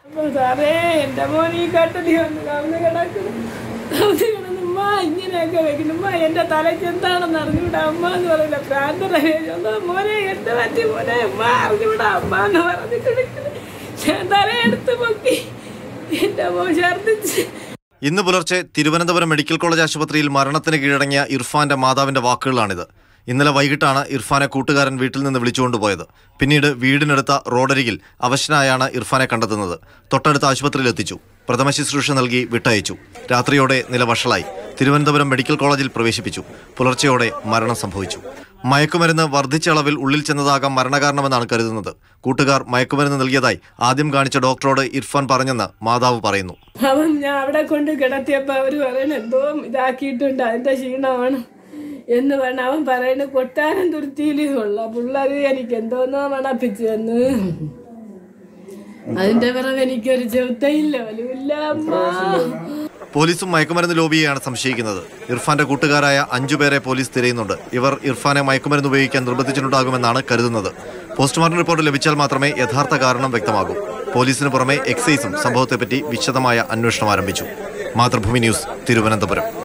അപ്പൊ സാറേ എന്റെ മോൻ ഈ കട്ടലി വന്ന് കവന്ന് കിടക്കുന്നു കവന്ന് കിടന്നുമ്മ ഇങ്ങനെയൊക്കെ വെക്കുന്നുമ്മ എന്റെ തലയ്ക്ക് എന്താണെന്ന് അറിഞ്ഞുവിടാ അമ്മ എന്ന് പറയില്ല പ്രാന്തര മോനെ എന്ത് പറ്റി മോനെ അമ്മ അറിഞ്ഞുവിടാ അമ്മ എന്ന് പറഞ്ഞ് കിടക്കുന്നു ഞാൻ തലയെടുത്ത് പൊക്കി എന്റെ മോൻ ഛർദ്ദിച്ച് ഇന്ന് പുലർച്ചെ തിരുവനന്തപുരം മെഡിക്കൽ കോളേജ് ആശുപത്രിയിൽ മരണത്തിന് കീഴടങ്ങിയ ഇർഫാന്റെ മാതാവിന്റെ വാക്കുകളാണിത് ഇന്നലെ വൈകിട്ടാണ് ഇർഫാനെ കൂട്ടുകാരൻ വീട്ടിൽ നിന്ന് വിളിച്ചുകൊണ്ടുപോയത് പിന്നീട് വീടിനടുത്ത റോഡരികിൽ അവശനായാണ് ഇർഫാനെ കണ്ടെത്തുന്നത് തൊട്ടടുത്ത ആശുപത്രിയിൽ എത്തിച്ചു പ്രഥമ ശുശ്രൂഷ നൽകി വിട്ടയച്ചു രാത്രിയോടെ നില വഷളായി തിരുവനന്തപുരം മെഡിക്കൽ കോളേജിൽ പ്രവേശിപ്പിച്ചു പുലർച്ചെയോടെ മരണം സംഭവിച്ചു മയക്കുമരുന്ന് വർദ്ധിച്ച അളവിൽ ഉള്ളിൽ ചെന്നതാകാം മരണകാരണമെന്നാണ് കരുതുന്നത് കൂട്ടുകാർ മയക്കുമരുന്ന് നൽകിയതായി ആദ്യം കാണിച്ച ഡോക്ടറോട് ഇർഫാൻ പറഞ്ഞെന്ന് മാതാവ് പറയുന്നു അവൻ ഞാൻ അവിടെ കൊണ്ട് കിടത്തിയപ്പോൾ അവർ പറയണ എന്തോ ഇതാക്കിയിട്ടുണ്ട് അതിന്റെ ക്ഷീണമാണ് എന്ന് പറഞ്ഞ അവൻ പറയണ കൊട്ടാരം തുരുത്തിയിലുള്ള പിള്ളേർ എനിക്ക് എന്തോന്നോ മണപ്പിച്ചു എന്ന് അതിന്റെ പിറകെ എനിക്കൊരു ചെറുത്തയില്ല വലുവില്ല അമ്മ പോലീസും മയക്കുമരുന്ന് ലോബിയെയാണ് സംശയിക്കുന്നത് ഇർഫാന്റെ കൂട്ടുകാരായ അഞ്ചു പേരെ പോലീസ് തിരയുന്നുണ്ട് ഇവർ ഇർഫാനെ മയക്കുമരുന്ന് ഉപയോഗിക്കാൻ നിർബന്ധിച്ചിട്ടുണ്ടാകുമെന്നാണ് കരുതുന്നത് പോസ്റ്റ്മോർട്ടം റിപ്പോർട്ട് ലഭിച്ചാൽ മാത്രമേ യഥാർത്ഥ കാരണം വ്യക്തമാകൂ പോലീസിന് പുറമെ എക്സൈസും സംഭവത്തെപ്പറ്റി വിശദമായ അന്വേഷണം ആരംഭിച്ചു മാതൃഭൂമി ന്യൂസ് തിരുവനന്തപുരം